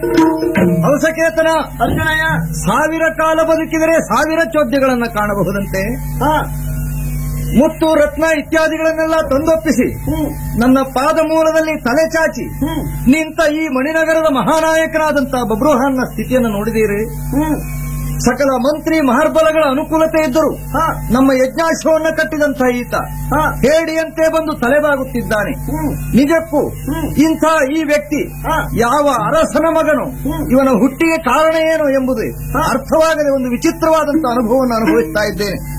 ಅವಸಕೇತನ ಅರ್ಜುನಯ್ಯ ಸಾವಿರ ಕಾಲ ಬದುಕಿದರೆ ಸಾವಿರ ಚೋದ್ಯಗಳನ್ನ ಕಾಣಬಹುದಂತೆ ಹಾ ಮುತ್ತು ರತ್ನ ಇತ್ಯಾದಿಗಳನ್ನೆಲ್ಲ ತಂದೊಪ್ಪಿಸಿ ಹ್ಮ್ ನನ್ನ ಪಾದ ಮೂಲದಲ್ಲಿ ತಲೆ ಚಾಚಿ ಹ್ಮ್ ನಿಂತ ಈ ಮಣಿನಗರದ ಮಹಾನಾಯಕನಾದಂತ ಬಬ್ರುಹಾನ್ನ ಸ್ಥಿತಿಯನ್ನು ನೋಡಿದೀರಿ ಹ್ಮ್ ಸಕಲ ಮಂತ್ರಿ ಮಹರ್ಬಲಗಳ ಅನುಕೂಲತೆ ಇದ್ದರು ಹಾ ನಮ್ಮ ಯಜ್ಞಾಶ್ವವನ್ನ ಕಟ್ಟಿದಂತ ಈತ ಹಾ ಹೇಡಿಯಂತೆ ಬಂದು ತಲೆಬಾಗುತ್ತಿದ್ದಾನೆ ಹ್ಮ್ ನಿಜಕ್ಕೂ ಹ್ಮ್. ಇಂಥ ಈ ವ್ಯಕ್ತಿ ಹಾ. ಯಾವ ಅರಸನ ಮಗನು ಹ್ಮ್. ಇವನ ಹುಟ್ಟಿಗೆ ಕಾರಣ ಏನು ಎಂಬುದು ಹಾ. ಅರ್ಥವಾಗದೆ ಒಂದು ವಿಚಿತ್ರವಾದಂತಹ ಅನುಭವವನ್ನು ಅನುಭವಿಸ್ತಾ ಇದ್ದೇನೆ